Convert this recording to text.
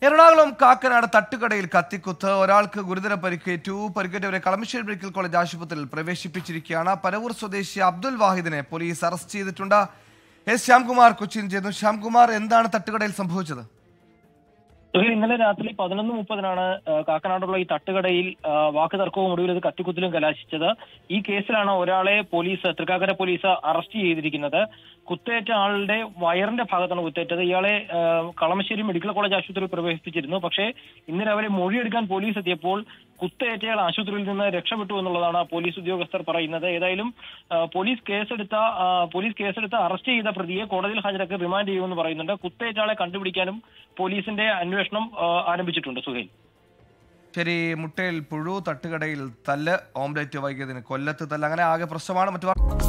എറണാകുളം കാക്കനാട് തട്ടുകടയിൽ കത്തിക്കുത്ത് ഒരാൾക്ക് ഗുരുതര പരിക്കേറ്റു പരിക്കേറ്റവരെ കളമശ്ശേരി മെഡിക്കൽ കോളേജ് ആശുപത്രിയിൽ പ്രവേശിപ്പിച്ചിരിക്കുകയാണ് പരവൂർ സ്വദേശി അബ്ദുൽ വാഹിദിനെ പോലീസ് അറസ്റ്റ് ചെയ്തിട്ടുണ്ട് എസ് ശ്യാംകുമാർ കൊച്ചിയിൽ ചേർന്നു ശ്യാംകുമാർ എന്താണ് തട്ടുകടയിൽ സംഭവിച്ചത് സുഹൈൽ ഇന്നലെ രാത്രി പതിനൊന്ന് മുപ്പതിനാണ് ആ, കാക്കനാടുള്ള ഈ തട്ടുകടയിൽ ആ, വാക്കുതർക്കവും ഒടുവിൽ ഇത് കത്തിക്കുത്തലും കലാശിച്ചത് ഈ കേസിലാണ് ഒരാളെ പോലീസ് തൃക്കാക്കര പോലീസ് അറസ്റ്റ് ചെയ്തിരിക്കുന്നത് കുത്തേറ്റ ആളുടെ വയറിന്റെ ഭാഗത്താണ് കുത്തേറ്റത് ഇയാളെ ആ, കളമശ്ശേരി മെഡിക്കൽ കോളേജ് ആശുപത്രിയിൽ പ്രവേശിപ്പിച്ചിരുന്നു പക്ഷേ ഇന്ന് രാവിലെ മൊഴിയെടുക്കാൻ പോലീസ് എത്തിയപ്പോൾ കുത്തേറ്റയാൾ ആശുപത്രിയിൽ നിന്ന് രക്ഷപ്പെട്ടു എന്നുള്ളതാണ് പോലീസ് ഉദ്യോഗസ്ഥർ പറയുന്നത് ഏതായാലും ആ, പോലീസ് കേസെടുത്ത ആ, പോലീസ് കേസെടുത്ത് അറസ്റ്റ് ചെയ്ത പ്രതിയെ കോടതിയിൽ ഹാജരാക്കി റിമാൻഡ് ചെയ്യുമെന്ന് പറയുന്നുണ്ട് കുത്തേറ്റയാളെ കണ്ടുപിടിക്കാനും പോലീസിന്റെ അന്വേഷണം ആ, ആരംഭിച്ചിട്ടുണ്ട് സുഹൈൽ ശരി മുട്ടയിൽ പുഴു തട്ടുകടയിൽ തല്ല് ഓംലെറ്റ് വൈകിയതിന് കൊല്ലത്ത് തല്ല് അങ്ങനെ ആകെ പ്രശ്നമാണ് മറ്റു വാർ-